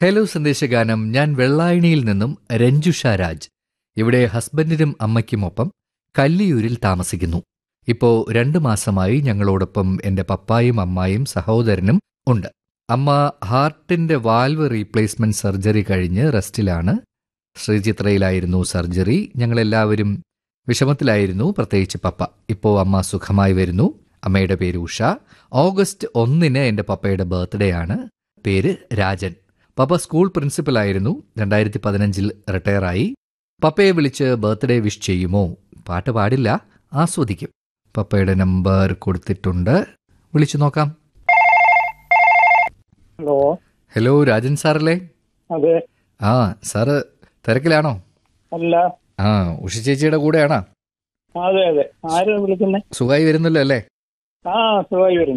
hello സന്ദേശഗാനം ഞാൻ വെള്ളായണിയിൽ നിന്നും രഞ്ജുഷ രാജ് ഇവിടെ ഹസ്ബൻഡിനും അമ്മയ്ക്കുമൊപ്പം കല്ലിയൂരിൽ താമസിക്കുന്നു ഇപ്പോ രണ്ടു മാസമായി ഞങ്ങളോടൊപ്പം എന്റെ പപ്പായും അമ്മായും സഹോദരനും ഉണ്ട് അമ്മ ഹാർട്ടിന്റെ വാൽവ് റീപ്ലേസ്മെന്റ് സർജറി കഴിഞ്ഞ് റെസ്റ്റിലാണ് ശ്രീചിത്രയിലായിരുന്നു സർജറി ഞങ്ങളെല്ലാവരും വിഷമത്തിലായിരുന്നു പ്രത്യേകിച്ച് പപ്പ ഇപ്പോ അമ്മ സുഖമായി വരുന്നു അമ്മയുടെ പേര് ഉഷ ഓഗസ്റ്റ് ഒന്നിന് എന്റെ പപ്പയുടെ ബർത്ത്ഡേ ആണ് പേര് രാജൻ പപ്പ സ്കൂൾ പ്രിൻസിപ്പലായിരുന്നു രണ്ടായിരത്തി പതിനഞ്ചിൽ റിട്ടയറായി പപ്പയെ വിളിച്ച് ബർത്ത്ഡേ വിഷ് ചെയ്യുമോ പാട്ട് പാടില്ല ആസ്വദിക്കും പപ്പയുടെ നമ്പർ കൊടുത്തിട്ടുണ്ട് വിളിച്ചു നോക്കാം ഹലോ ഹലോ രാജൻ സാറല്ലേ അതെ ആ സാറ് തിരക്കിലാണോ അല്ല ആ ഉഷ ചേച്ചിയുടെ കൂടെയാണോ അതെ അതെ ആരാ വിളിക്കുന്നേ സുഖമായി വരുന്നല്ലോ അല്ലേ ആ സുഖമായി വരുന്നു